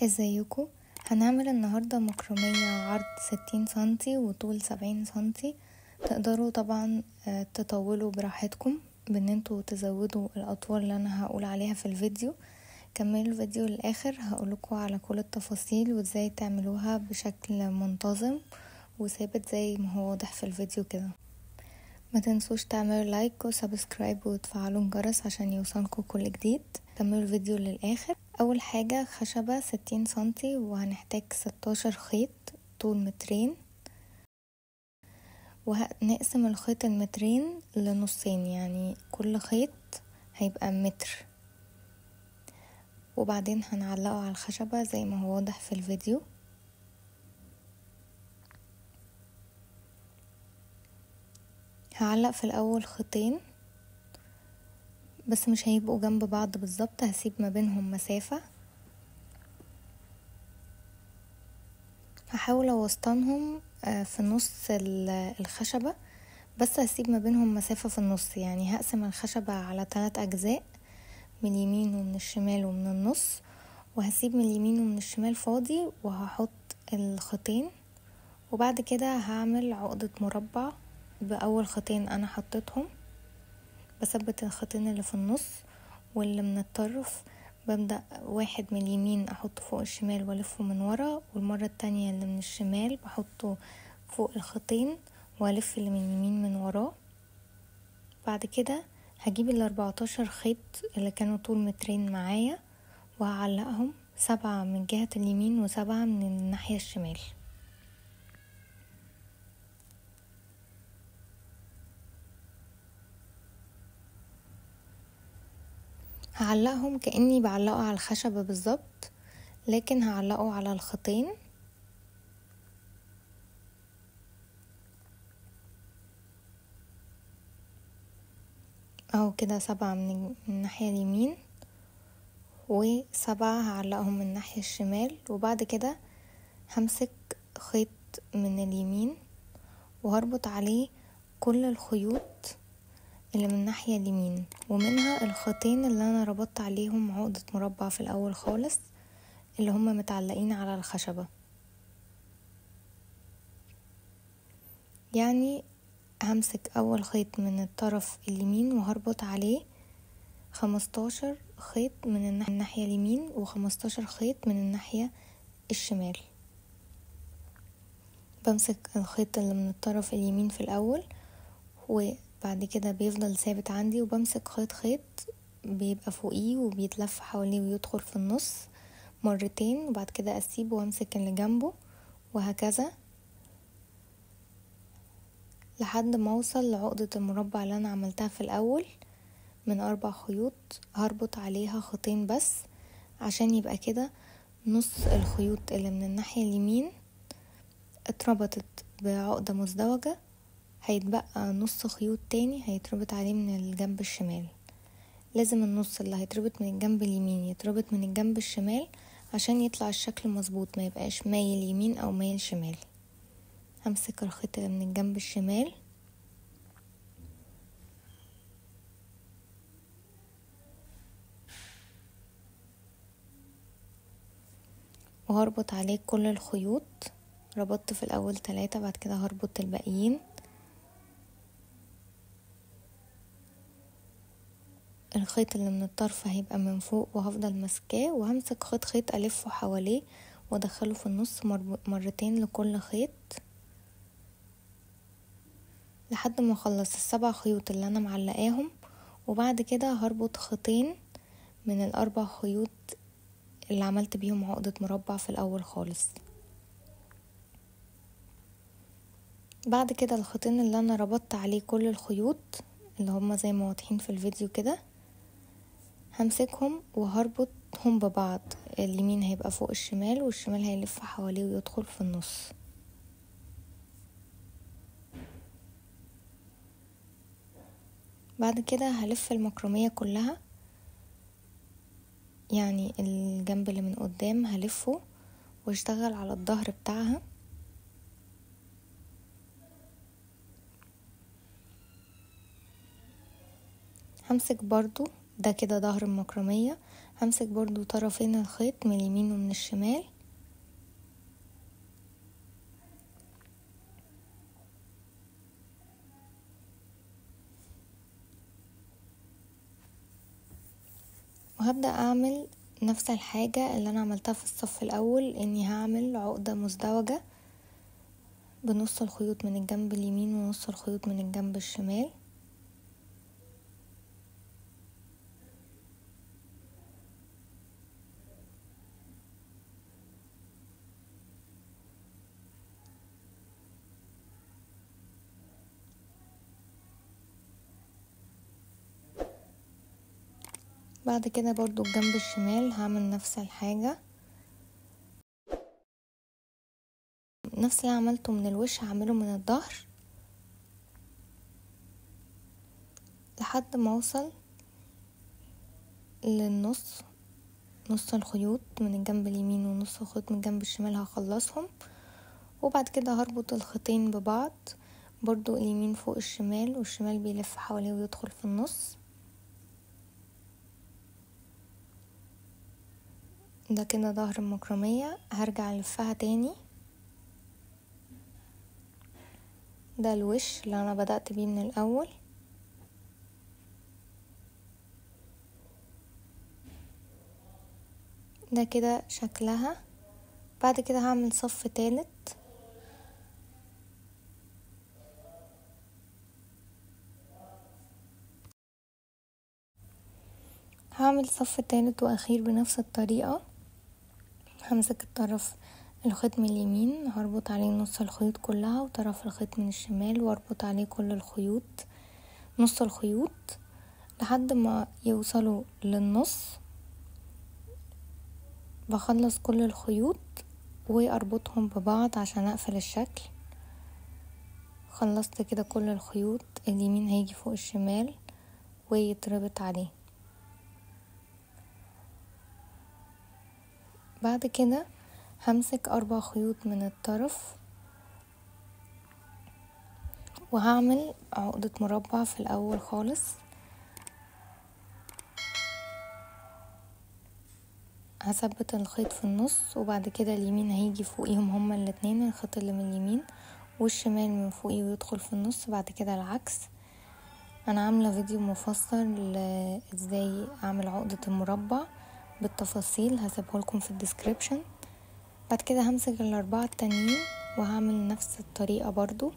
ازيكم هنعمل النهاردة مكرمية عرض ستين سنتي وطول سبعين سنتي تقدروا طبعا آه، تطولوا براحتكم بان انتوا تزودوا الاطوال اللي انا هقول عليها في الفيديو كملوا الفيديو للاخر هقولكوا على كل التفاصيل وازاي تعملوها بشكل منتظم وثابت زي ما هو واضح في الفيديو كده ما تنسوش تعملوا لايك وسبسكرايب وتفعلوا الجرس عشان يوصلكوا كل جديد كملوا الفيديو للاخر اول حاجة خشبة ستين سنتي وهنحتاج ستاشر خيط طول مترين وهنقسم الخيط المترين لنصين يعني كل خيط هيبقى متر وبعدين هنعلقه على الخشبة زي ما هو واضح في الفيديو هعلق في الاول خيطين بس مش هيبقوا جنب بعض بالظبط هسيب ما بينهم مسافة هحاول اوسطنهم آه، في نص الخشبة بس هسيب ما بينهم مسافة في النص يعني هقسم الخشبة على ثلاث أجزاء من اليمين ومن الشمال ومن النص وهسيب من اليمين ومن الشمال فاضي وهحط الخيطين وبعد كده هعمل عقدة مربع بأول خيطين أنا حطيتهم بثبت الخيطين اللي في النص واللي من الطرف ببدأ واحد من اليمين احطه فوق الشمال والفه من ورا والمرة التانية اللي من الشمال بحطه فوق الخيطين والف اللي من اليمين من وراه بعد كده هجيب الاربعتاشر خيط اللي كانوا طول مترين معايا وهعلقهم سبعة من جهة اليمين وسبعة من الناحية الشمال هعلقهم كأني بعلقه على الخشبة بالظبط لكن هعلقه على الخيطين اهو كده سبعة من الناحية اليمين وسبعة هعلقهم من الناحية الشمال وبعد كده همسك خيط من اليمين وهربط عليه كل الخيوط اللي من الناحية اليمين ومنها الخيطين اللي انا ربطت عليهم عقدة مربع في الاول خالص اللي هما متعلقين على الخشبة يعني همسك اول خيط من الطرف اليمين وهربط عليه خمستاشر خيط من الناحية اليمين وخمستاشر خيط من الناحية الشمال بمسك الخيط اللي من الطرف اليمين في الاول بعد كده بيفضل ثابت عندي وبمسك خيط خيط بيبقى فوقيه وبيتلف حواليه ويدخل في النص مرتين وبعد كده اسيبه وامسك اللي جنبه وهكذا لحد ما اوصل لعقدة المربع اللي انا عملتها في الاول من اربع خيوط هربط عليها خيطين بس عشان يبقى كده نص الخيوط اللي من الناحية اليمين اتربطت بعقدة مزدوجة هيتبقى نص خيوط تاني هيتربط عليه من الجنب الشمال لازم النص اللي هيتربط من الجنب اليمين يتربط من الجنب الشمال عشان يطلع الشكل مظبوط ما يبقاش مايل يمين او مايل شمال همسك الخيط اللي من الجنب الشمال وهربط عليه كل الخيوط ربطت في الاول ثلاثة بعد كده هربط الباقيين الخيط اللي من الطرف هيبقى من فوق وهفضل ماسكاه وهمسك خيط خيط الفه حواليه وادخله في النص مرتين لكل خيط لحد ما اخلص السبع خيوط اللي انا معلقاهم وبعد كده هربط خيطين من الاربع خيوط اللي عملت بيهم عقدة مربع في الاول خالص بعد كده الخيطين اللي انا ربطت عليه كل الخيوط اللي هما زي ما واضحين في الفيديو كده همسكهم وهربطهم ببعض اليمين هيبقى فوق الشمال والشمال هيلف حواليه ويدخل في النص بعد كده هلف المكرمية كلها يعني الجنب اللي من قدام هلفه واشتغل على الظهر بتاعها همسك برضو ده كده ظهر المكرمية همسك برضو طرفين الخيط من اليمين ومن الشمال وهبدأ اعمل نفس الحاجة اللي انا عملتها في الصف الاول اني هعمل عقدة مزدوجة بنص الخيوط من الجنب اليمين ونص الخيوط من الجنب الشمال بعد كده برضو الجنب الشمال هعمل نفس الحاجة نفس اللي عملته من الوش هعمله من الظهر لحد ما اوصل للنص نص الخيوط من الجنب اليمين ونص الخيوط من الجنب الشمال هخلصهم وبعد كده هربط الخيطين ببعض برضو اليمين فوق الشمال والشمال بيلف حواليه ويدخل في النص ده كده ظهر المكرمية هرجع الفها تاني ده الوش اللي انا بدأت بيه من الاول ده كده شكلها بعد كده هعمل صف تالت هعمل صف تالت واخير بنفس الطريقة همسك الطرف الخيط من اليمين هربط عليه نص الخيوط كلها وطرف الخيط من الشمال واربط عليه كل الخيوط نص الخيوط لحد ما يوصلوا للنص بخلص كل الخيوط واربطهم ببعض عشان اقفل الشكل خلصت كده كل الخيوط اليمين هيجي فوق الشمال ويتربط عليه بعد كده همسك اربع خيوط من الطرف وهعمل عقدة مربع في الاول خالص هثبت الخيط في النص وبعد كده اليمين هيجي فوقيهم هما الاتنين الخيط اللي من اليمين والشمال من فوقيه ويدخل في النص بعد كده العكس انا عامله فيديو مفصل ازاي اعمل عقده المربع بالتفاصيل هسيبه لكم في الديسكريبشن بعد كده همسك الاربعه التانيين وهعمل نفس الطريقه برضو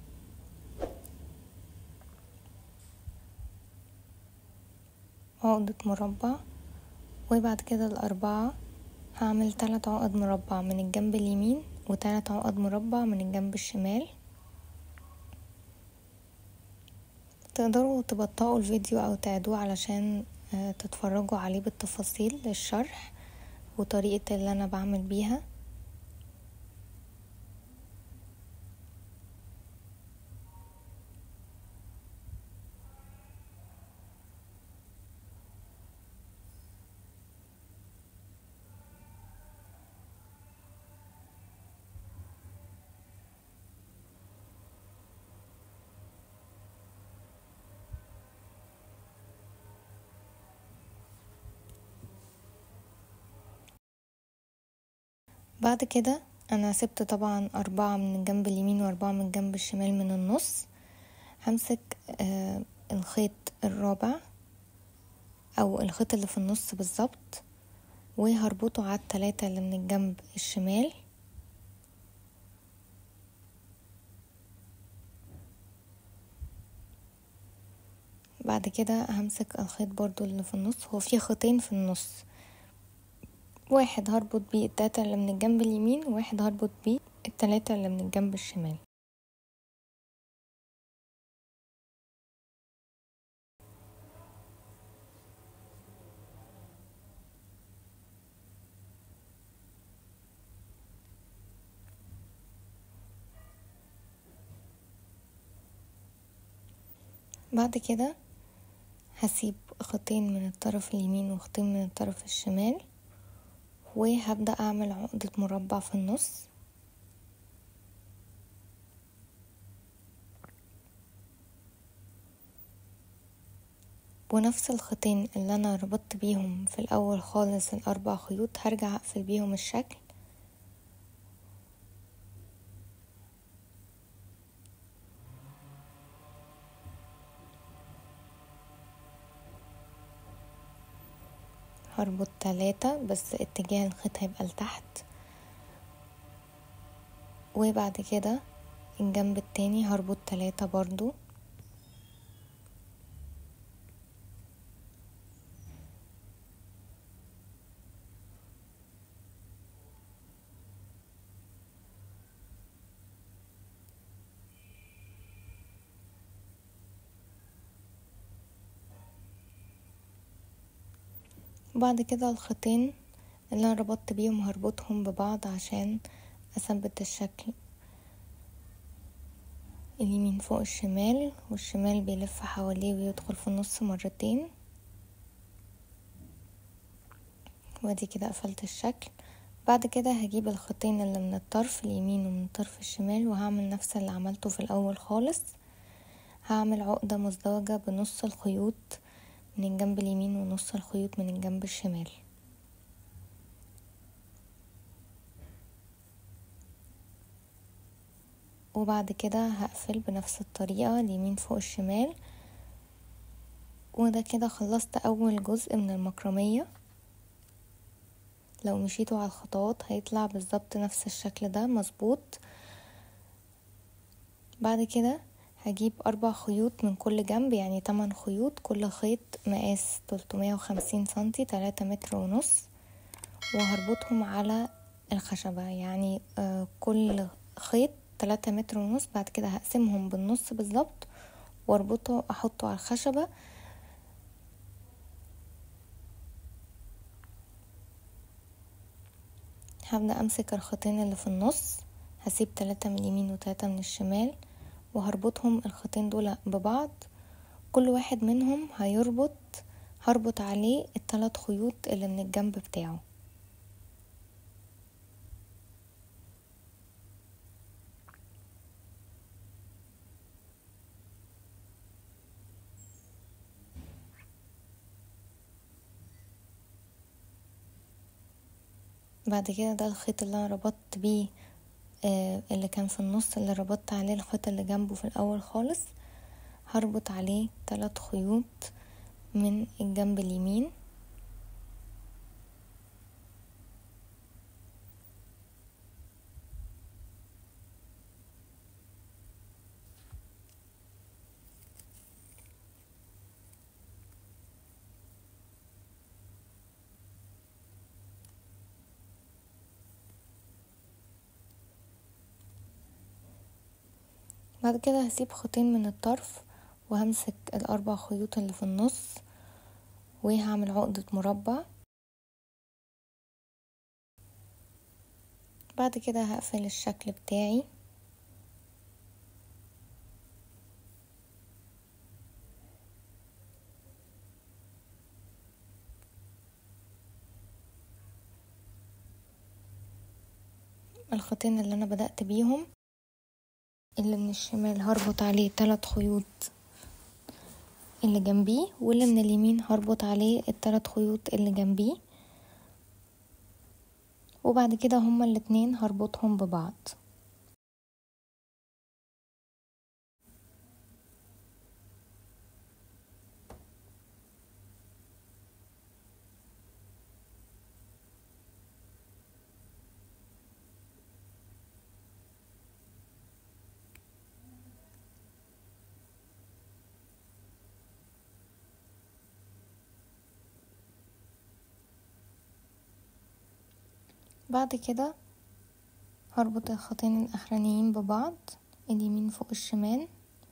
عقدة مربع وبعد كده الأربعة هعمل تلات عقد مربع من الجنب اليمين وتلات عقد مربع من الجنب الشمال تقدروا تبطئوا الفيديو او تعيدوه علشان تتفرجوا عليه بالتفاصيل الشرح وطريقة اللي انا بعمل بيها بعد كده انا سبت طبعا اربعة من الجنب اليمين واربعة من الجنب الشمال من النص همسك آه الخيط الرابع او الخيط اللي في النص بالظبط وهربطه على التلاتة اللي من الجنب الشمال بعد كده همسك الخيط برضو اللي في النص هو في خيطين في النص واحد هربط بيه التلاتة اللي من الجنب اليمين وواحد هربط بيه التلاتة اللي من الجنب الشمال بعد كده هسيب خطين من الطرف اليمين وخطين من الطرف الشمال وهبدأ أعمل عقدة مربع في النص ونفس الخيطين اللي انا ربطت بيهم في الاول خالص الاربع خيوط هرجع اقفل بيهم الشكل هربط تلاتة بس اتجاه الخيط هيبقى لتحت وبعد كده الجنب التاني هربط تلاتة برضو وبعد كده الخيطين اللي انا ربطت بيهم هربطهم ببعض عشان اثبت الشكل اليمين فوق الشمال والشمال بيلف حواليه ويدخل في النص مرتين وادي كده قفلت الشكل بعد كده هجيب الخيطين اللي من الطرف اليمين ومن الطرف الشمال وهعمل نفس اللي عملته في الاول خالص هعمل عقدة مزدوجة بنص الخيوط من الجنب اليمين ونص الخيوط من الجنب الشمال وبعد كده هقفل بنفس الطريقة اليمين فوق الشمال وده كده خلصت اول جزء من المكرمية لو مشيتوا على الخطوات هيطلع بالظبط نفس الشكل ده مظبوط بعد كده هجيب اربع خيوط من كل جنب يعني تمن خيوط كل خيط مقاس تلتمية وخمسين سنتي تلاتة متر ونص وهربطهم على الخشبة يعني آه كل خيط تلاتة متر ونص بعد كده هقسمهم بالنص بالظبط واربطه احطه على الخشبة هبدأ امسك الخيطين اللي في النص هسيب تلاتة من اليمين وتلاتة من الشمال وهربطهم الخيطين دول ببعض كل واحد منهم هيربط هربط عليه التلات خيوط اللي من الجنب بتاعه بعد كده ده الخيط اللي انا ربطت بيه آه اللي كان في النص اللي ربطت عليه الخيط اللي جنبه في الاول خالص هربط عليه ثلاث خيوط من الجنب اليمين بعد كده هسيب خيطين من الطرف وهمسك الاربع خيوط اللي في النص وهعمل عقدة مربع بعد كده هقفل الشكل بتاعي الخيطين اللي انا بدأت بيهم اللي من الشمال هربط عليه تلات خيوط اللي جنبيه واللي من اليمين هربط عليه التلات خيوط اللي جنبيه وبعد كده هما الاتنين هربطهم ببعض بعد كده هربط الخطين الاخرانيين ببعض اليمين فوق الشمال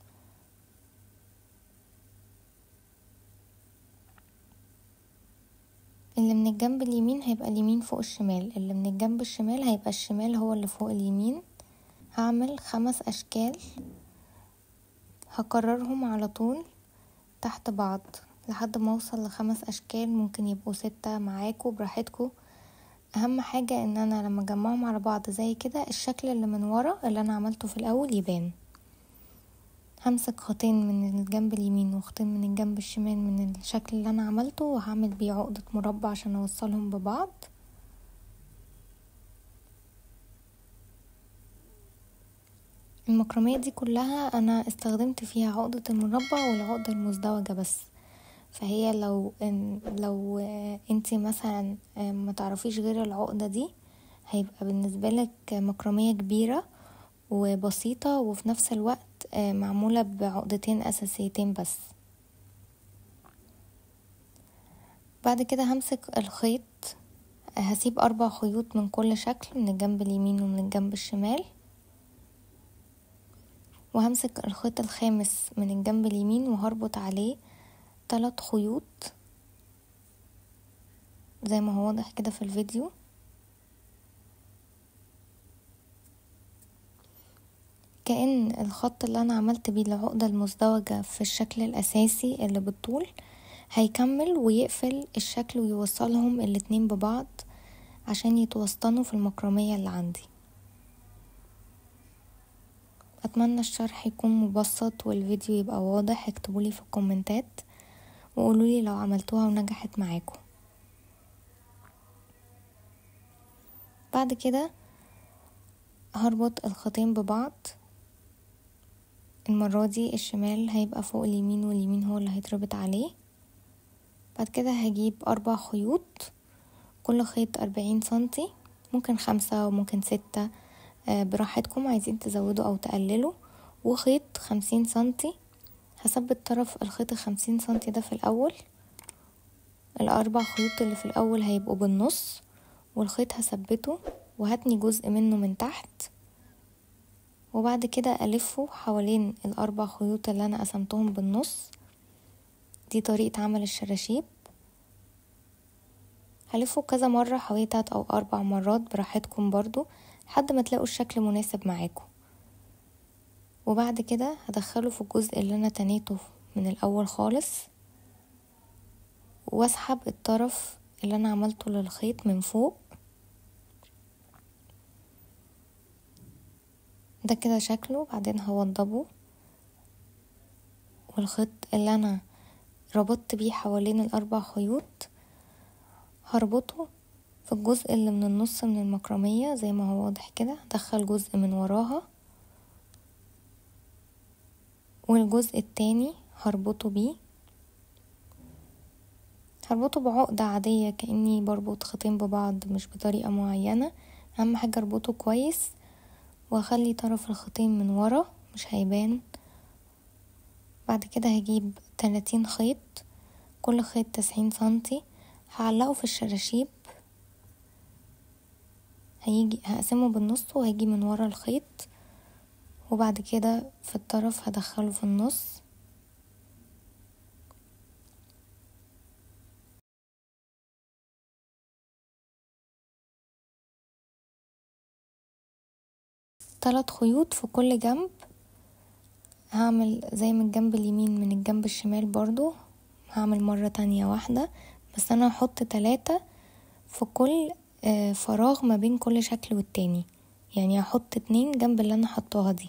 اللي من الجنب اليمين هيبقى اليمين فوق الشمال اللي من الجنب الشمال هيبقى الشمال هو اللي فوق اليمين هعمل خمس اشكال هكررهم على طول تحت بعض لحد ما اوصل لخمس اشكال ممكن يبقوا ستة معاكوا براحتكوا اهم حاجة ان انا لما اجمعهم على بعض زي كده الشكل اللي من ورا اللي انا عملته في الاول يبان همسك خيطين من الجنب اليمين وخيطين من الجنب الشمال من الشكل اللي انا عملته وهعمل بيه عقدة مربع عشان اوصلهم ببعض المكرمية دي كلها انا استخدمت فيها عقدة المربع والعقدة المزدوجة بس فهي لو إن لو انتي مثلا ما تعرفيش غير العقدة دي هيبقى بالنسبة لك مكرمية كبيرة وبسيطة وفي نفس الوقت معمولة بعقدتين أساسيتين بس بعد كده همسك الخيط هسيب أربع خيوط من كل شكل من الجنب اليمين ومن الجنب الشمال وهمسك الخيط الخامس من الجنب اليمين وهربط عليه تلات خيوط زي ما هو واضح كده في الفيديو كأن الخط اللي انا عملت بيه العقدة المزدوجة في الشكل الاساسي اللي بالطول هيكمل ويقفل الشكل ويوصلهم الاتنين ببعض عشان يتوسطنوا في المكرمية اللي عندي اتمنى الشرح يكون مبسط والفيديو يبقى واضح اكتبولي في الكومنتات وقولولي لو عملتوها ونجحت معاكم بعد كده هربط الخيطين ببعض المرة دي الشمال هيبقى فوق اليمين واليمين هو اللي هيتربط عليه بعد كده هجيب أربع خيوط كل خيط أربعين سنتي ممكن خمسة وممكن ستة براحتكم عايزين تزودوا أو تقللوا وخيط خمسين سنتي هثبت طرف الخيط الخمسين سنتي ده في الأول الأربع خيوط اللي في الأول هيبقوا بالنص والخيط هثبته وهتني جزء منه من تحت وبعد كده ألفه حوالين الأربع خيوط اللي أنا قسمتهم بالنص دي طريقة عمل الشراشيب هلفه كذا مرة حوالي تلات أو أربع مرات براحتكم برضو لحد ما تلاقوا الشكل مناسب معاكم وبعد كده هدخله في الجزء اللي أنا تنيته من الأول خالص واسحب الطرف اللي أنا عملته للخيط من فوق ده كده شكله بعدين هوضبه والخيط اللي انا ربطت بيه حوالين الاربع خيوط هربطه في الجزء اللي من النص من المكرمية زي ما هو واضح كده هدخل جزء من وراها والجزء التاني هربطه بيه هربطه بعقدة عادية كأني بربط خيطين ببعض مش بطريقة معينة اهم حاجة اربطه كويس واخلي طرف الخيطين من ورا مش هيبان بعد كده هجيب تلاتين خيط كل خيط تسعين سنتي هعلقه في الشراشيب هيجي هقسمه بالنص وهيجي من ورا الخيط وبعد كده في الطرف هدخله في النص تلات خيوط في كل جنب هعمل زي من الجنب اليمين من الجنب الشمال برضو هعمل مرة تانية واحدة بس انا هحط تلاتة في كل فراغ ما بين كل شكل والتاني يعني هحط اتنين جنب اللي انا حطاها دي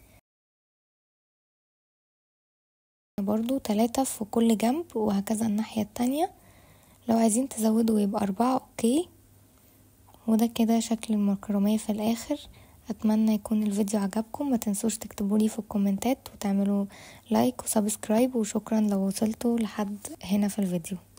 برضو تلاتة في كل جنب وهكذا الناحية التانية لو عايزين تزودوا يبقى أربعة اوكي وده كده شكل المكرمية في الآخر اتمنى يكون الفيديو عجبكم ما تنسوش تكتبولي في الكومنتات وتعملوا لايك وسبسكرايب وشكرا لو وصلتوا لحد هنا في الفيديو